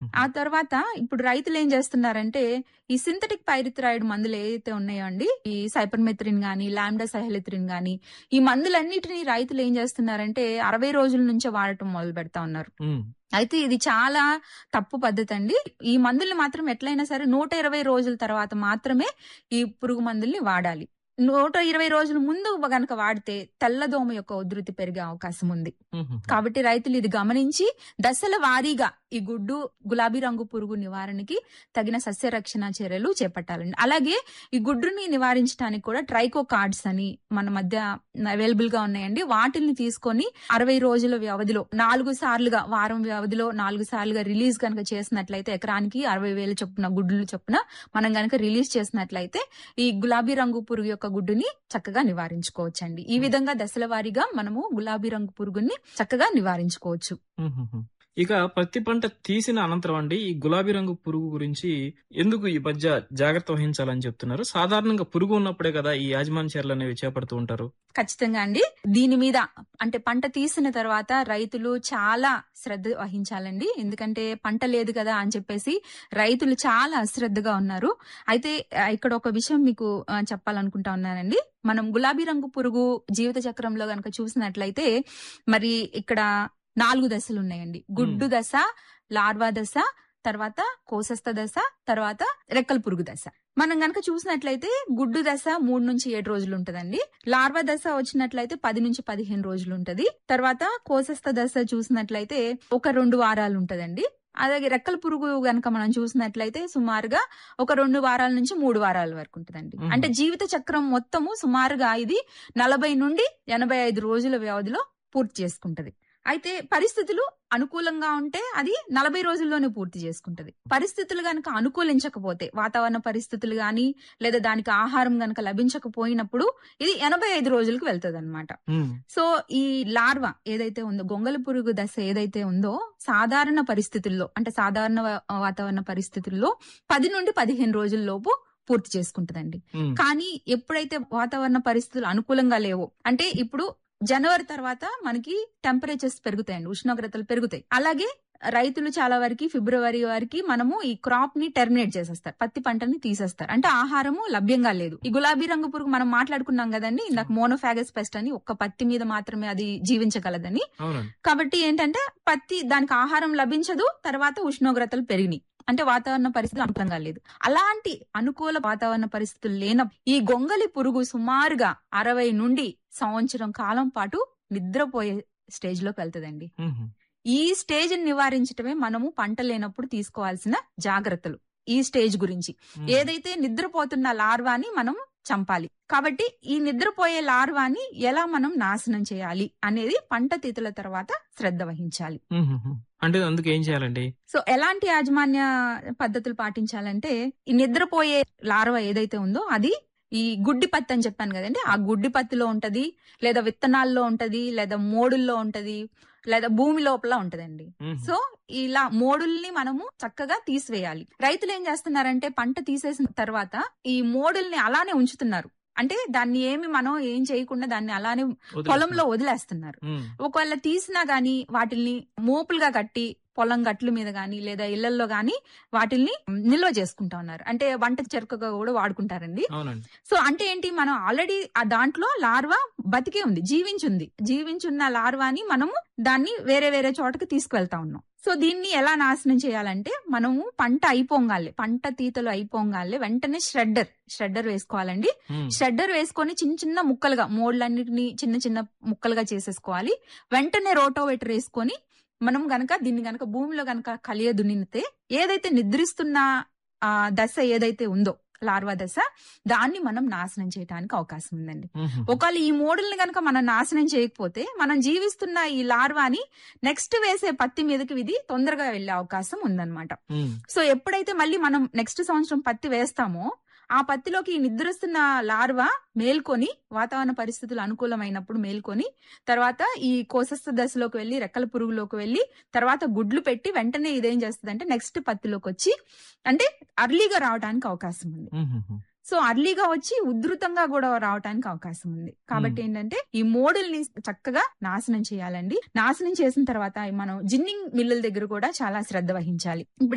ఆ తర్వాత ఇప్పుడు రైతులు ఏం చేస్తున్నారంటే ఈ సింథటిక్ పైరిథ్రాయిడ్ మందులు ఏదైతే ఉన్నాయో అండి ఈ సైపర్మెత్రిన్ గాని లాండా సైహలిత్రిన్ గాని ఈ మందులన్నిటిని రైతులు ఏం చేస్తున్నారంటే అరవై రోజుల నుంచే వాడటం మొదలు పెడతా ఉన్నారు ఉమ్, అయితే ఇది చాలా తప్పు పద్ధతి అండి ఈ మందుల్ని మాత్రం ఎట్లయినా సరే నూట ఇరవై రోజుల తర్వాత మాత్రమే ఈ పురుగు మందుల్ని వాడాలి నూట ఇరవై రోజుల ముందు గనక వాడితే తెల్లదోమ యొక్క ఉధృతి పెరిగే అవకాశం ఉంది ఉమ్, ఉమ్. కాబట్టి రైతులు ఇది గమనించి దశల వారీగా ఈ గుడ్డు గులాబీ రంగు పురుగు నివారణకి తగిన సస్య రక్షణ చర్యలు చేపట్టాలండి అలాగే ఈ గుడ్డుని నివారించడానికి కూడా ట్రైకో కార్డ్స్ అని మన మధ్య అవైలబుల్ గా ఉన్నాయండి వాటిని తీసుకొని అరవై రోజుల వ్యవధిలో నాలుగు సార్లుగా వారం వ్యవధిలో నాలుగు సార్లుగా రిలీజ్ కనుక చేసినట్లయితే ఎకరానికి అరవై వేల చొప్పున గుడ్లు చొప్పున మనం గనక రిలీజ్ చేసినట్లయితే ఈ గులాబీ రంగు పురుగు యొక్క గుడ్డుని చక్కగా నివారించుకోవచ్చండి ఈ విధంగా దశల వారీగా మనము గులాబీ రంగు పురుగుని చక్కగా నివారించుకోవచ్చు ఉమ్, ఉమ్, ఉమ్. ఇక పత్తి పంట తీసిన అనంతరం అండి ఈ గులాబీ రంగు పురుగు గురించి ఎందుకు ఈ మధ్య జాగ్రత్త వహించాలని చెప్తున్నారు సాధారణంగా పురుగు ఉన్నప్పుడే కదా ఈ యాజమాన్య చర్యలు అనేవి చేపడుతూ ఉంటారు ఖచ్చితంగా అండి దీని మీద అంటే పంట తీసిన తర్వాత రైతులు చాలా శ్రద్ధ వహించాలండి ఎందుకంటే పంట లేదు కదా అని చెప్పేసి రైతులు చాలా అశ్రద్ధగా ఉన్నారు అయితే ఆ, ఇక్కడ ఒక విషయం మీకు ఆ, చెప్పాలనుకుంటా ఉన్నానండి మనం గులాబీ రంగు పురుగు జీవిత చక్రంలో గనక చూసినట్లయితే మరి ఇక్కడ నాలుగు దశలు ఉన్నాయండి గుడ్డు దశ లార్వా దశ తర్వాత కోసస్థ దశ తర్వాత రెక్కల పురుగు దశ మనం గనక చూసినట్లయితే గుడ్డు దశ మూడు నుంచి ఏడు రోజులు ఉంటదండి లార్వా దశ వచ్చినట్లయితే పది నుంచి పదిహేను రోజులు ఉంటది తర్వాత కోసస్థ దశ చూసినట్లయితే ఒక రెండు వారాలు ఉంటదండి అలాగే రెక్కల పురుగు గనక మనం చూసినట్లయితే సుమారుగా ఒక రెండు వారాల నుంచి మూడు వారాల వరకు ఉంటదండి మ్మ్. అంటే జీవిత చక్రం మొత్తము సుమారుగా ఇది నలభై నుండి ఎనభై ఐదు రోజుల వ్యవధిలో పూర్తి చేసుకుంటది అయితే పరిస్థితులు అనుకూలంగా ఉంటే అది నలభై రోజుల్లోనే పూర్తి చేసుకుంటది పరిస్థితులు గనక అనుకూలించకపోతే వాతావరణ పరిస్థితులు గాని లేదా దానికి ఆహారం గనక లభించకపోయినప్పుడు ఇది ఎనభై ఐదు రోజులకు వెళ్తుంది అనమాట ఉమ్, సో ఈ లార్వా ఏదైతే ఉందో గొంగళి పురుగు దశ ఏదైతే ఉందో సాధారణ పరిస్థితుల్లో అంటే సాధారణ వా- వాతావరణ పరిస్థితుల్లో పది నుండి పదిహేను రోజుల లోపు పూర్తి చేసుకుంటదండి ఉమ్, కానీ ఎప్పుడైతే వాతావరణ పరిస్థితులు అనుకూలంగా లేవో అంటే ఇప్పుడు జనవరి తర్వాత మనకి టెంపరేచర్స్ పెరుగుతాయండి ఉష్ణోగ్రతలు పెరుగుతాయి అలాగే రైతులు చాలా వరకు ఫిబ్రవరి వరకు మనము ఈ క్రాప్ ని టెర్మినేట్ చేసేస్తారు పత్తి పంటని తీసేస్తారు అంటే ఆహారము లభ్యంగా లేదు ఈ గులాబీ రంగు పురుగు మనం మాట్లాడుకున్నాం కదండి ఇందాక మోనోఫాగస్ పెస్ట్ అని ఒక్క పత్తి మీద మాత్రమే అది జీవించగలదని అవునండి కాబట్టి ఏంటంటే పత్తి దానికి ఆహారం లభించదు తర్వాత ఉష్ణోగ్రతలు పెరిగినాయి అంటే వాతావరణ పరిస్థితులు అనుకూలంగా లేదు అలాంటి అనుకూల వాతావరణ పరిస్థితులు లేన ఈ గొంగలి పురుగు సుమారుగా అరవై నుండి సంవత్సరం కాలం పాటు నిద్రపోయే స్టేజ్ లోకి వెళ్తుందండి ఉమ్, ఉమ్. ఈ స్టేజ్ నివారించటమే మనము పంట లేనప్పుడు తీసుకోవాల్సిన జాగ్రత్తలు ఈ స్టేజ్ గురించి ఉమ్. ఏదైతే నిద్రపోతున్న లార్వాని మనం చంపాలి కాబట్టి ఈ నిద్రపోయే లార్వాని ఎలా మనం నాశనం చేయాలి అనేది పంట తీతల తర్వాత శ్రద్ధ వహించాలి ఉమ్, ఉమ్, ఉమ్. అంటే అందుకు ఏం చేయాలండి సో ఎలాంటి యాజమాన్య పద్ధతులు పాటించాలంటే ఈ నిద్రపోయే లార్వా ఏదైతే ఉందో అది ఈ గుడ్డి పత్తి అని చెప్పాను కదండి ఆ గుడ్డి పత్తిలో ఉంటది లేదా విత్తనాల్లో ఉంటది లేదా మోడుల్లో ఉంటది లేదా భూమి లోపల ఉంటదండి ఉమ్, సో ఇలా మోడుల్ని మనము చక్కగా తీసివేయాలి రైతులు ఏం చేస్తున్నారంటే పంట తీసేసిన తర్వాత ఈ మోడుల్ని అలానే ఉంచుతున్నారు అంటే దాన్ని ఏమి మనం ఏం చేయకుండా దాన్ని అలానే వదిలేస్తున్నా. పొలంలో వదిలేస్తున్నారు ఉమ్, ఒకవేళ తీసినా గానీ వాటిల్ని మోపులుగా కట్టి పొలం గట్ల మీద గాని లేదా ఇళ్లలో గాని వాటిల్ని నిల్వ చేసుకుంటా ఉన్నారు అంటే వంట చెరుకగా కూడా వాడుకుంటారండి అవునండి సో అంటే ఏంటి మనం ఆల్రెడీ ఆ దాంట్లో లార్వా బతికే ఉంది జీవించుంది జీవించున్న లార్వాని మనము దాన్ని వేరే వేరే చోటకి తీసుకువెళ్తా ఉన్నాం సో దీన్ని ఎలా నాశనం చేయాలంటే మనము పంట అయిపోగాలే పంట తీతలు అయిపోగాలే వెంటనే ష్రెడ్డర్ ష్రెడ్డర్ వేసుకోవాలండి ఉమ్, షెడ్డర్ వేసుకొని చిన్న చిన్న ముక్కలుగా మోడ్లన్నిటిని చిన్న చిన్న ముక్కలుగా చేసేసుకోవాలి వెంటనే రోటోవేటర్ వేసుకొని మనం గనక దీన్ని గనక భూమిలో గనక కలియ దున్నితే ఏదైతే నిద్రిస్తున్న ఆ దశ ఏదైతే ఉందో లార్వా దశ దాన్ని మనం నాశనం చేయడానికి అవకాశం ఉందండి ఉమ్, ఉమ్. ఒకవేళ ఈ మోడల్ని గనక మనం నాశనం చేయకపోతే మనం జీవిస్తున్న ఈ లార్వాని నెక్స్ట్ వేసే పత్తి మీదకి ఇది తొందరగా వెళ్లే అవకాశం ఉందన్నమాట ఉమ్, సో ఎప్పుడైతే మళ్ళీ మనం నెక్స్ట్ సంవత్సరం పత్తి వేస్తామో ఆ పత్తిలోకి ఈ నిద్రిస్తున్న లార్వా మేల్కొని వాతావరణ పరిస్థితులు అనుకూలమైనప్పుడు మేల్కొని తర్వాత ఈ కోసస్థ దశలోకి వెళ్లి రెక్కల పురుగులోకి వెళ్లి తర్వాత గుడ్లు పెట్టి వెంటనే ఇదేం చేస్తుంది అంటే నెక్స్ట్ పత్తిలోకి వచ్చి అంటే అర్లీగా రావడానికి అవకాశం ఉంది ఉమ్, ఉమ్, ఉమ్. సో అర్లీగా వచ్చి ఉధృతంగా కూడా రావడానికి అవకాశం ఉంది కాబట్టి ఏంటంటే ఈ మోడల్ని చక్కగా నాశనం చేయాలండి నాశనం చేసిన తర్వాత మనం జిన్నింగ్ మిల్లుల దగ్గర కూడా చాలా శ్రద్ధ వహించాలి ఇప్పుడు